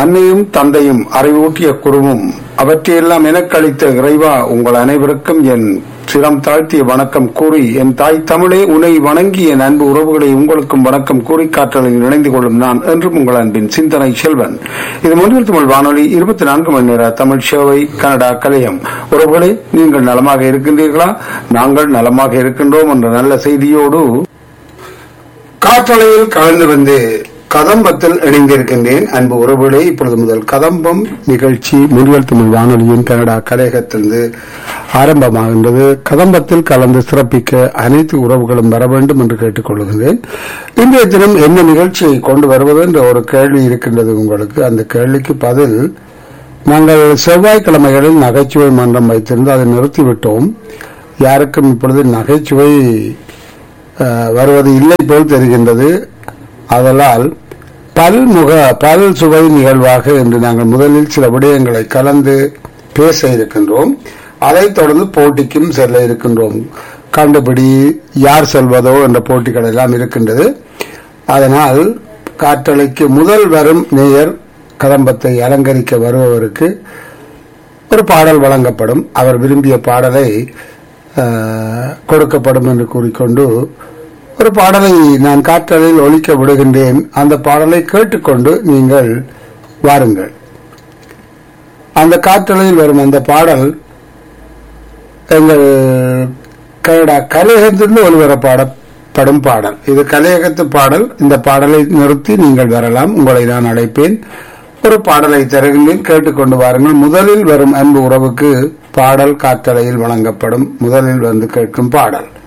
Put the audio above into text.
அன்னையும் தந்தையும் அறிவூட்டிய குருவும் அவற்றையெல்லாம் எனக்களித்த இறைவா உங்கள் அனைவருக்கும் என் சிரம் தாழ்த்திய வணக்கம் கூறி என் தாய் தமிழே உனை வணங்கி என் அன்பு உறவுகளை உங்களுக்கும் வணக்கம் கூறி காற்றலில் இணைந்து கொள்ளும் நான் என்றும் உங்கள் அன்பின் சிந்தனை செல்வன் இது முன்னில் தமிழ் வானொலி இருபத்தி நான்கு மணி நேர தமிழ் சேவை கனடா கலையம் உறவுகளே நீங்கள் நலமாக இருக்கின்றீர்களா நாங்கள் நலமாக இருக்கின்றோம் என்ற நல்ல செய்தியோடு காற்றலையில் கலந்து வந்து கதம்பத்தில் இணைந்திருக்கின்றேன் அன்பு உறவுகளே இப்பொழுது முதல் கதம்பம் நிகழ்ச்சி முன்வல் தமிழ் வானொலியின் கனடா கலையகத்திலிருந்து ஆரம்பமாகின்றது கதம்பத்தில் கலந்து சிறப்பிக்க அனைத்து உறவுகளும் வர வேண்டும் என்று கேட்டுக்கொள்கின்றேன் இன்றைய தினம் என்ன நிகழ்ச்சியை கொண்டு வருவது என்ற ஒரு கேள்வி இருக்கின்றது உங்களுக்கு அந்த கேள்விக்கு பதில் நாங்கள் செவ்வாய்க்கிழமைகளில் நகைச்சுவை மன்றம் வைத்திருந்து அதை நிறுத்திவிட்டோம் யாருக்கும் இப்பொழுது நகைச்சுவை அஹ், வருவது இல்லை போல் தெரிகின்றது அதனால் பல்முக பல் சுவை நிகழ்வாக என்று நாங்கள் முதலில் சில விடயங்களை கலந்து பேச இருக்கின்றோம் அதைத் தொடர்ந்து போட்டிக்கும் செல்ல இருக்கின்றோம் கண்டுபிடி யார் செல்வதோ என்ற போட்டிகள் எல்லாம் இருக்கின்றது அதனால் காற்றலைக்கு முதல் வரும் நேயர் கதம்பத்தை அலங்கரிக்க வருபவருக்கு ஒரு பாடல் வழங்கப்படும் அவர் விரும்பிய பாடலை அஹ், கொடுக்கப்படும் என்று கூறிக்கொண்டு ஒரு பாடலை நான் காற்றலில் ஒலிக்க விடுகின்றேன் அந்த பாடலை கேட்டுக்கொண்டு நீங்கள் வாருங்கள் அந்த காற்றலையில் வரும் அந்த பாடல் எங்கள் கனடா கலையகத்திலிருந்து ஒளிபரப்பாடப்படும் பாடல் இது கலையகத்து பாடல் இந்த பாடலை நிறுத்தி நீங்கள் வரலாம் உங்களை நான் அழைப்பேன் ஒரு பாடலை தருகின்றேன் கேட்டுக்கொண்டு வாருங்கள் முதலில் வரும் அன்பு உறவுக்கு பாடல் காற்றலையில் வழங்கப்படும் முதலில் வந்து கேட்கும் பாடல்